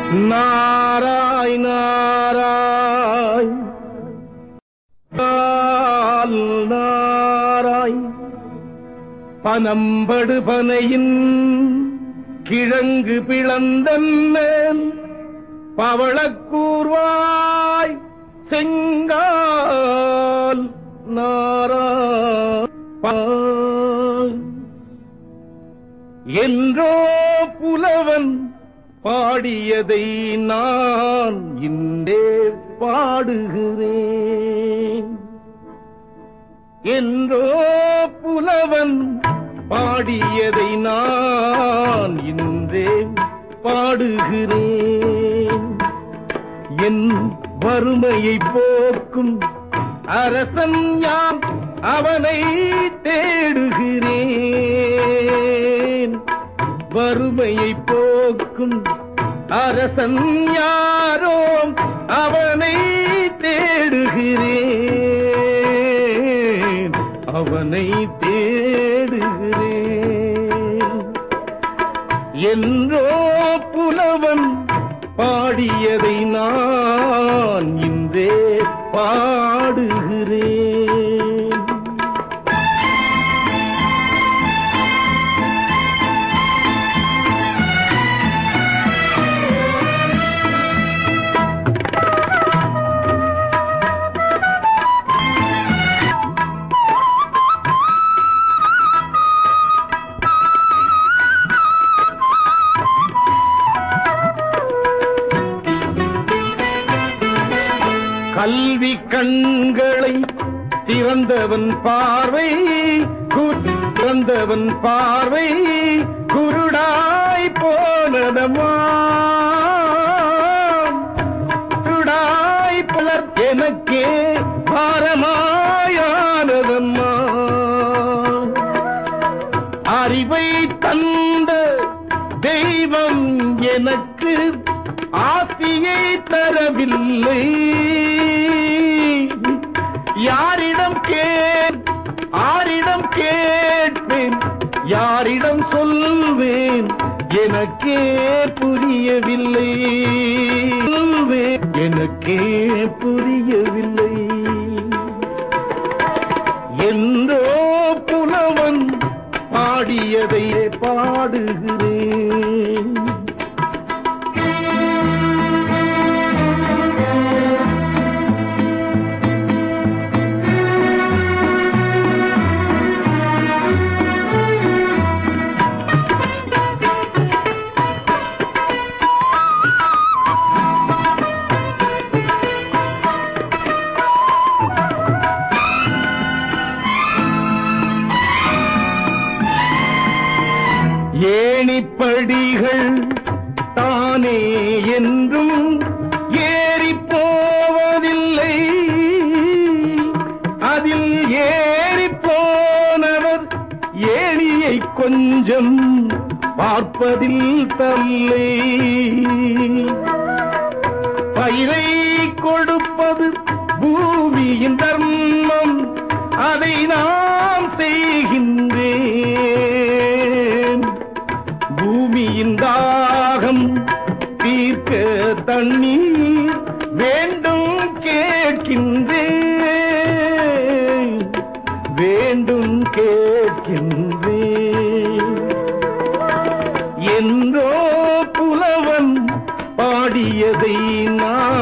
நாராய் நாராய் நாள் நாராய் பனம்படு பனையின் கிழங்கு பிளந்தன்மேல் பவளக்கூர்வாய் செங்கால் நாராய் என்றோ புலவன் பாடியதை நான் இன்றே பாடுகிறேன் என்றோ புலவன் பாடியதை நான் இன்றே பாடுகிறேன் என் வறுமையை போக்கும் அரசன் யாம் அவனை தேடுகிறேன் வறுமையை போக்கும் அரசன் யாரோ அவனை தேடுகிறேன் அவனை தேடுகிறேன் என்றோ புலவன் பாடியதை நான் இன்றே பாடுகிறேன் கல்வி கண்களை திறந்தவன் பார்வை கு- திறந்தவன் பார்வை குருடாய் போனதமா குருடாய் பலர் எனக்கே பாரமாயானதம்மா அறிவை தந்த தெய்வம் எனக்கு ஆஸ்தியை தரவில்லை யாரிடம் கேட் ஆரிடம் கேட்பேன் யாரிடம் சொல்வேன் எனக்கே புரியவில்லை சொல்வேன் எனக்கே புரியவில்லை என்றோ புலவன் பாடியதை பாடுகிறேன் ஏணிப்படிகள் தானே என்றும் ஏறி போவதில்லை அதில் ஏறி போனவர் ஏணியை கொஞ்சம் பார்ப்பதில் தல்லை பயிரை கொடுப்பது பூமியின் தர்மம் அதை நாம் செய்கின்றேன் பூமியின் தாகம் தீர்க்க தண்ணீர் வேண்டும் கேட்கின்றேன் வேண்டும் கேட்கின்றேன் என்றோ புலவன் பாடியதை நான்